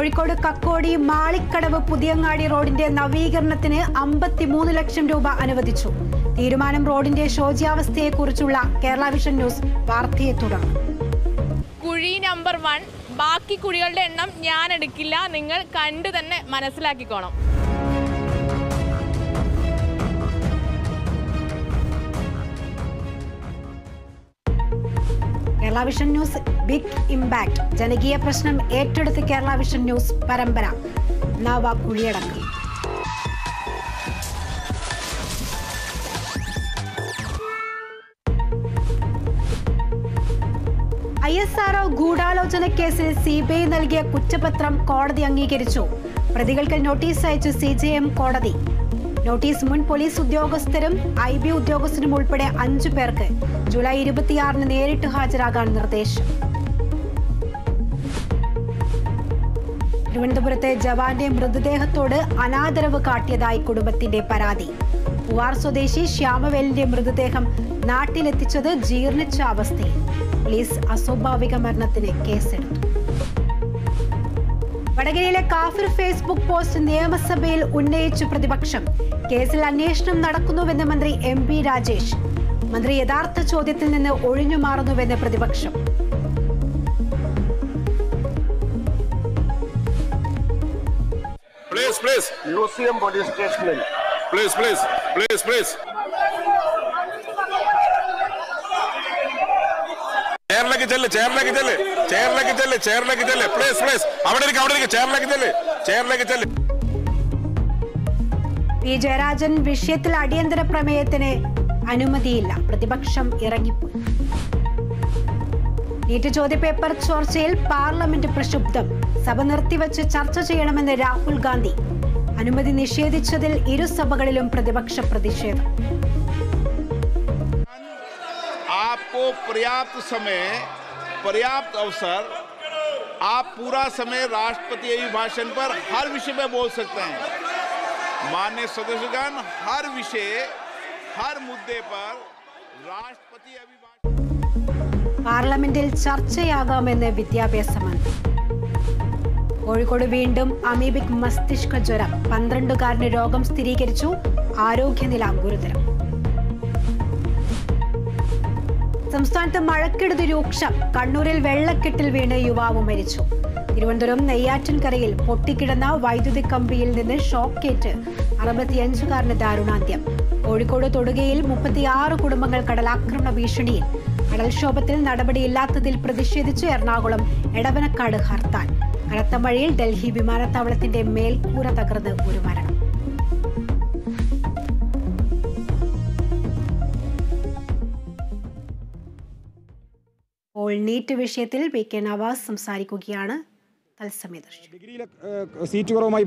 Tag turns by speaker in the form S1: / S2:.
S1: കോഴിക്കോട് കക്കോടി മാളിക്കടവ് പുതിയങ്ങാടി റോഡിന്റെ നവീകരണത്തിന് അമ്പത്തിമൂന്ന് ലക്ഷം രൂപ അനുവദിച്ചു തീരുമാനം റോഡിന്റെ ശോച്യാവസ്ഥയെക്കുറിച്ചുള്ള കേരള വിഷൻ ന്യൂസ് വാർത്തയെ തുടർന്നു
S2: കുഴി നമ്പർ വൺ ബാക്കി കുഴികളുടെ എണ്ണം ഞാൻ എടുക്കില്ല നിങ്ങൾ കണ്ടു തന്നെ മനസ്സിലാക്കിക്കോണം
S1: Kerala vision news big impact ജനകീയ പ്രശ്നം ഏറ്റെടുത്ത് കേരള വിഷൻ ന്യൂസ് പരമ്പര നവ കുഴിയടക്കം ഐ എസ് ആർഒ ഗൂഢാലോചന കേസിൽ സി ബി ഐ നൽകിയ കുറ്റപത്രം കോടതി അംഗീകരിച്ചു പ്രതികൾക്ക് നോട്ടീസ് അയച്ചു സി ജെ എം കോടതി നോട്ടീസ് മുൻ പോലീസ് ഉദ്യോഗസ്ഥരും ഐ ബി ഉദ്യോഗസ്ഥരും ഉൾപ്പെടെ അഞ്ചു പേർക്ക് ജൂലൈ ഇരുപത്തിയാറിന് നേരിട്ട് ഹാജരാകാൻ നിർദ്ദേശം തിരുവനന്തപുരത്തെ ജവാന്റെ മൃതദേഹത്തോട് അനാദരവ് കാട്ടിയതായി കുടുംബത്തിന്റെ പരാതി പൂവാർ സ്വദേശി ശ്യാമവേലിന്റെ മൃതദേഹം നാട്ടിലെത്തിച്ചത് ജീർണിച്ച അവസ്ഥയിൽ പോലീസ് അസ്വാഭാവിക മരണത്തിന് കേസെടുത്തു വടകരയിലെ കാഫിർ ഫേസ്ബുക്ക് പോസ്റ്റ് നിയമസഭയിൽ ഉന്നയിച്ചു പ്രതിപക്ഷം കേസിൽ അന്വേഷണം നടക്കുന്നുവെന്ന് മന്ത്രി എം പി രാജേഷ് മന്ത്രി യഥാർത്ഥ ചോദ്യത്തിൽ നിന്ന് ഒഴിഞ്ഞു മാറുന്നുവെന്ന് പ്രതിപക്ഷം
S3: Please, please,
S4: മ്യൂസിയം പോലീസ് സ്റ്റേഷനിൽ
S3: please, please, please, please. ചെയറിലേക്ക് ചെല്ല് ചെയറിലേക്ക് ചെല്ല് ചെയറിലേക്ക് ചെല്ല് ചെയറിലേക്ക് ചെല്ല് പ്ലീസ് പ്ലീസ് അവിടെ ഇരിക്കും അവിടെ ഇരിക്കും ചെയറിലേക്ക് ചെല്ല് ചെയറിലേക്ക് ചെല്ല്
S1: പി ജയരാജൻ വിഷയത്തിൽ അടിയന്തര പ്രമേയത്തിന് അനുമതിയില്ല പ്രതിപക്ഷം ഇറങ്ങിപ്പോയി നീറ്റ് ചോദ്യപേപ്പർ ചോർച്ചയിൽ പാർലമെന്റ് പ്രക്ഷുബ്ധം സഭ നിർത്തിവച്ച് ചർച്ച ചെയ്യണമെന്ന് രാഹുൽ ഗാന്ധി അനുമതി നിഷേധിച്ചതിൽ ഇരു സഭകളിലും പ്രതിപക്ഷ പ്രതിഷേധം
S5: आपको पर्याप्त समय पर्याप्त अवसर आप पूरा समय राष्ट्रपति अभिभाषण पर हर विषय में बोल सकते हैं मान्य सदस्यगण हर विषय हर मुद्दे पर राष्ट्रपति अभिभाषण
S1: പാർലമെന്റിൽ ചർച്ചയാകാമെന്ന് വിദ്യാഭ്യാസ മന്ത്രി കോഴിക്കോട് വീണ്ടും അമീബിക് മസ്തിഷ്ക ജ്വരം പന്ത്രണ്ടുകാരന് രോഗം സ്ഥിരീകരിച്ചു ആരോഗ്യനില ഗുരുതരം സംസ്ഥാനത്ത് മഴക്കെടുതി രൂക്ഷം കണ്ണൂരിൽ വെള്ളക്കെട്ടിൽ വീണ് യുവാവ് മരിച്ചു തിരുവനന്തപുരം നെയ്യാറ്റിൻകരയിൽ പൊട്ടിക്കിടന്ന വൈദ്യുതി കമ്പിയിൽ നിന്ന് ഷോക്കേറ്റ് അറുപത്തിയഞ്ചുകാരന് ദാരുണാന്ത്യം കോഴിക്കോട് തൊടുകയിൽ മുപ്പത്തിയാറ് കുടുംബങ്ങൾ കടലാക്രമണ ഭീഷണിയിൽ കടൽക്ഷോഭത്തിൽ നടപടിയില്ലാത്തതിൽ പ്രതിഷേധിച്ച് എറണാകുളം എടവനക്കാട് ഹർത്താൽ കനത്ത മഴയിൽ ഡൽഹി വിമാനത്താവളത്തിന്റെ മേൽക്കൂര തകർന്ന് ഒരു മരണം ഇപ്പോൾ നീറ്റ് വിഷയത്തിൽ വി കെ നവാസ് സംസാരിക്കുകയാണ് തത്സമയ ദർശനം
S6: ഡിഗ്രിയിലെ ഏഹ്, സീറ്റ് കുറവുമായി